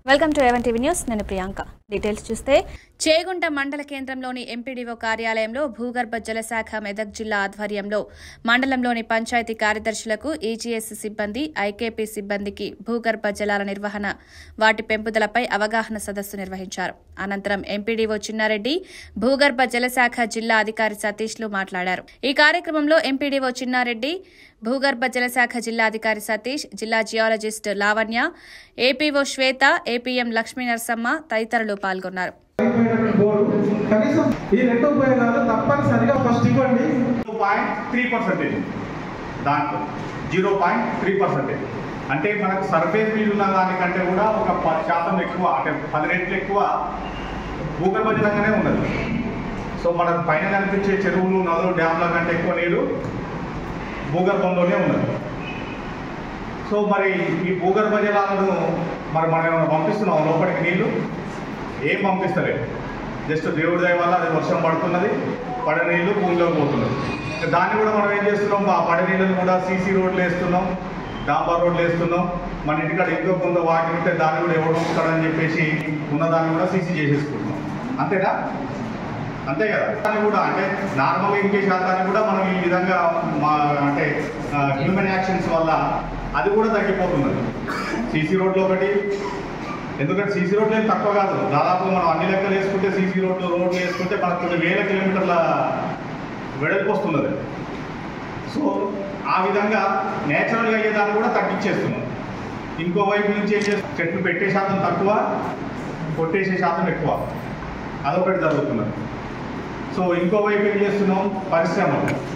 welcome to even TV news నేను Priyanka details చూస్తే చేగుంట మండల కేంద్రంలోని ఎంపీడీఓ కార్యాలయంలో భూగర్భ జలశాఖ మెదక్ జిల్లా ఆధ్వర్యంలో మండలంలోని పంచాయతీ కార్యదర్శులకు ఈజీఎస్ సిబ్బంది ఐకేపీ సిబ్బందికి భూగర్భ జలాల నిర్వహణ వాటి పెంపుదలపై అవగాహన సదస్సు నిర్వహించారు అనంతరం ఎంపీడీఓ చిన్నారెడ్డి భూగర్భ జలశాఖ జిల్లా అధికారి సతీష్లు మాట్లాడారు ఈ కార్యక్రమంలో ఎంపీడీఓ చిన్నారెడ్డి భూగర్భ జలశాఖ జిల్లా అధికారి సతీష్ జిల్లా geologist Lavanya APO Shweta APM Lakshmi Narasamma తదితరులు పాల్గొన్నారు అయిపోయినటువంటి బోర్డు కనీసం ఈ రెండు ఉపయోగాలు తప్పనిసరిగా ఫస్ట్ ఇవ్వండి జీరో పాయింట్ త్రీ పర్సెంటేజ్ దాంట్లో జీరో పాయింట్ త్రీ పర్సెంటేజ్ అంటే మనకు సర్ఫేస్ మీద ఉన్న దానికంటే కూడా ఒక పది శాతం ఎక్కువ అంటే పది రెట్లు ఎక్కువ భూగర్భ జలంగానే ఉన్నది సో మనకు పైన కనిపించే చెరువులు నదులు డ్యామ్ల కంటే ఎక్కువ నీరు భూగర్భంలోనే ఉన్నది సో మరి ఈ భూగర్భ జలాలను మరి మనం ఏమైనా పంపిస్తున్నాం లోపలికి నీళ్లు ఏం పంపిస్తలేదు జస్ట్ దేవుడి దయ వల్ల అది వర్షం పడుతున్నది పడే నీళ్లు భూమిలోకి పోతున్నది దాన్ని కూడా మనం ఏం చేస్తున్నాం ఆ పడే నీళ్ళని కూడా సీసీ రోడ్లు వేస్తున్నాం డాంబర్ రోడ్లు వేస్తున్నాం మన ఇంటికాడ ఇంకో కొంత వాటి ఉంటే దాన్ని కూడా ఎవరు పంపుతాడని చెప్పేసి ఉన్న దాన్ని కూడా సీసీ చేసేసుకుంటున్నాం అంతేనా అంతే కదా దాన్ని కూడా అంటే నార్మల్ ఇంకే శాతాన్ని కూడా మనం ఈ విధంగా మా అంటే హ్యూమన్ యాక్షన్స్ వల్ల అది కూడా తగ్గిపోతున్నది సీసీ రోడ్లు ఒకటి ఎందుకంటే సీసీ రోడ్లు ఏం తక్కువ కాదు దాదాపు మనం అన్ని లెక్కలు వేసుకుంటే సీసీ రోడ్లు రోడ్లు వేసుకుంటే మనకు కొన్ని వేల కిలోమీటర్ల వెడల్పు వస్తున్నది సో ఆ విధంగా నేచురల్గా అయ్యేదాన్ని కూడా తగ్గించేస్తున్నాం ఇంకో వైపు నుంచి ఏం చేస్తాం చెట్లు పెట్టే శాతం తక్కువ కొట్టేసే శాతం ఎక్కువ అదొకటి జరుగుతున్నది సో ఇంకో వైపు ఏం చేస్తున్నాం పరిశ్రమలు